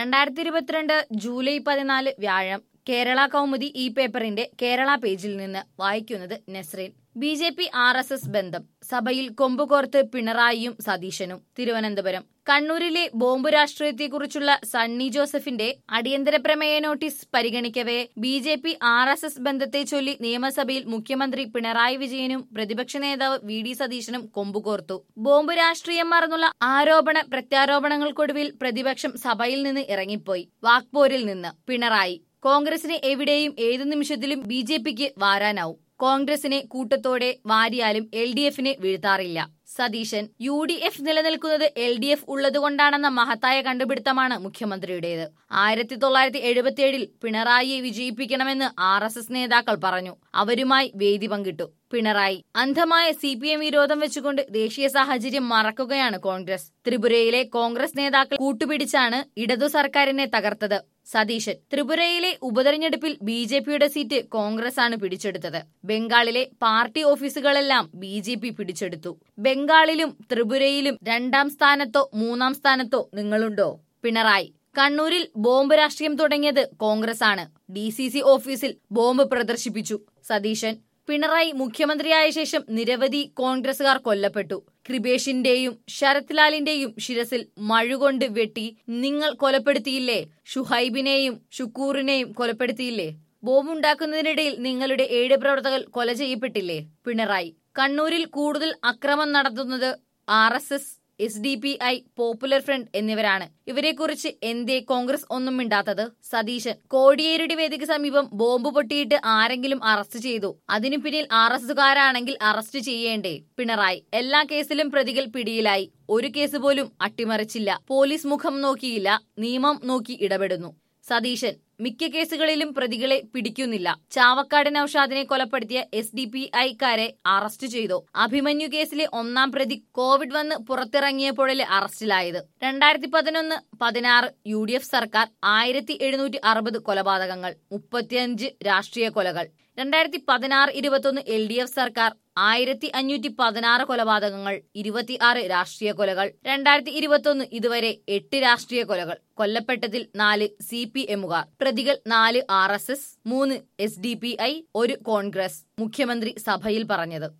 രണ്ടായിരത്തി ഇരുപത്തിരണ്ട് ജൂലൈ പതിനാല് വ്യാഴം കേരള കൗമുദി ഈ പേപ്പറിന്റെ കേരള പേജിൽ നിന്ന് വായിക്കുന്നത് Nasreen B J P R S S ബന്ധം സഭയിൽ കൊമ്പുകോർത്ത് പിണറായിയും സതീശനും തിരുവനന്തപുരം കണ്ണൂരിലെ ബോംബ് രാഷ്ട്രീയത്തെക്കുറിച്ചുള്ള സണ്ണി ജോസഫിന്റെ അടിയന്തര പ്രമേയ നോട്ടീസ് പരിഗണിക്കവേ B J P R S S ബന്ധത്തെ ചൊല്ലി നിയമസഭയിൽ മുഖ്യമന്ത്രി പിണറായി വിജയനും പ്രതിപക്ഷ നേതാവ് വി ഡി സതീശനും കൊമ്പുകോർത്തു ബോംബ് രാഷ്ട്രീയം മറന്നുള്ള ആരോപണ പ്രത്യാരോപണങ്ങൾക്കൊടുവിൽ പ്രതിപക്ഷം സഭയിൽ നിന്ന് ഇറങ്ങിപ്പോയി വാക്പോരിൽ നിന്ന് പിണറായി കോൺഗ്രസിനെ എവിടെയും ഏതു നിമിഷത്തിലും ബി ജെ പിക്ക് വാരാനാവും കോൺഗ്രസിനെ കൂട്ടത്തോടെ വാരിയാലും എൽ ഡി എഫിനെ വീഴ്ത്താറില്ല സതീശൻ യു ഡി എഫ് നിലനിൽക്കുന്നത് എൽ ഡി എഫ് ഉള്ളതുകൊണ്ടാണെന്ന മഹത്തായ കണ്ടുപിടുത്തമാണ് മുഖ്യമന്ത്രിയുടേത് ആയിരത്തി തൊള്ളായിരത്തി എഴുപത്തിയേഴിൽ പിണറായിയെ വിജയിപ്പിക്കണമെന്ന് ആർ എസ് എസ് നേതാക്കൾ പറഞ്ഞു അവരുമായി വേദി പങ്കിട്ടു പിണറായി അന്ധമായ സി പി എം വിരോധം വെച്ചുകൊണ്ട് ദേശീയ സാഹചര്യം മറക്കുകയാണ് കോൺഗ്രസ് ത്രിപുരയിലെ കോൺഗ്രസ് നേതാക്കൾ കൂട്ടുപിടിച്ചാണ് ഇടതു സർക്കാരിനെ തകർത്തത് സതീശൻ ത്രിപുരയിലെ ഉപതെരഞ്ഞെടുപ്പിൽ ബി ജെ പിയുടെ സീറ്റ് കോൺഗ്രസ് ആണ് പിടിച്ചെടുത്തത് ബംഗാളിലെ പാർട്ടി ഓഫീസുകളെല്ലാം ബി ജെ പി പിടിച്ചെടുത്തു ബംഗാളിലും ത്രിപുരയിലും രണ്ടാം സ്ഥാനത്തോ മൂന്നാം സ്ഥാനത്തോ നിങ്ങളുണ്ടോ പിണറായി കണ്ണൂരിൽ ബോംബ് രാഷ്ട്രീയം തുടങ്ങിയത് കോൺഗ്രസ് ആണ് ഡി സി സി ഓഫീസിൽ ബോംബ് പ്രദർശിപ്പിച്ചു സതീശൻ പിണറായി മുഖ്യമന്ത്രിയായ ശേഷം നിരവധി കോൺഗ്രസുകാർ കൊല്ലപ്പെട്ടു കൃപേഷിന്റെയും ശരത് ലാലിന്റെയും ശിരസിൽ മഴുകൊണ്ട് വെട്ടി നിങ്ങൾ കൊലപ്പെടുത്തിയില്ലേ ഷുഹൈബിനെയും ഷുക്കൂറിനെയും കൊലപ്പെടുത്തിയില്ലേ ബോംബുണ്ടാക്കുന്നതിനിടയിൽ നിങ്ങളുടെ ഏഴ് പ്രവർത്തകർ കൊല ചെയ്യപ്പെട്ടില്ലേ പിണറായി കണ്ണൂരിൽ കൂടുതൽ അക്രമം നടത്തുന്നത് R S S S D P I Popular Front എന്നിവരാണ് ഇവരെക്കുറിച്ച് എന്തേ കോൺഗ്രസ് ഒന്നും മിണ്ടാത്തത് സതീശൻ കോടിയേരുടെ വേദിക്ക് സമീപം ബോംബ് പൊട്ടിയിട്ട് ആരെങ്കിലും അറസ്റ്റ് ചെയ്തു അതിനു പിന്നിൽ ആർ എസ് കാരാണെങ്കിൽ അറസ്റ്റ് ചെയ്യേണ്ടേ പിണറായി എല്ലാ കേസിലും പ്രതികൾ പിടിയിലായി ഒരു കേസ് പോലും അട്ടിമറിച്ചില്ല പോലീസ് മുഖം നോക്കിയില്ല നിയമം നോക്കി ഇടപെടുന്നു സതീശൻ മിക്ക കേസുകളിലും പ്രതികളെ പിടിക്കുന്നില്ല ചാവക്കാട് നൌഷാദിനെ കൊലപ്പെടുത്തിയ എസ് ഡി പി ഐക്കാരെ അറസ്റ്റ് ചെയ്തു അഭിമന്യു കേസിലെ ഒന്നാം പ്രതി കോവിഡ് വന്ന് പുറത്തിറങ്ങിയപ്പോഴല്ലേ അറസ്റ്റിലായത് രണ്ടായിരത്തി പതിനൊന്ന് പതിനാറ് യു ഡി എഫ് സർക്കാർ ആയിരത്തി എഴുന്നൂറ്റി അറുപത് കൊലപാതകങ്ങൾ മുപ്പത്തിയഞ്ച് രാഷ്ട്രീയ കൊലകൾ രണ്ടായിരത്തി പതിനാറ് ഇരുപത്തൊന്ന് എൽ ഡി എഫ് സർക്കാർ ആയിരത്തി അഞ്ഞൂറ്റി പതിനാറ് കൊലപാതകങ്ങൾ ഇരുപത്തിയാറ് രാഷ്ട്രീയ കൊലകൾ രണ്ടായിരത്തി ഇരുപത്തൊന്ന് ഇതുവരെ എട്ട് രാഷ്ട്രീയ കൊലകൾ കൊല്ലപ്പെട്ടതിൽ നാല് സി പി എമ്മുകാർ പ്രതികൾ നാല് ആർ എസ് എസ് മൂന്ന് എസ് ഡി പി ഐ ഒരു കോൺഗ്രസ് മുഖ്യമന്ത്രി സഭയിൽ പറഞ്ഞത്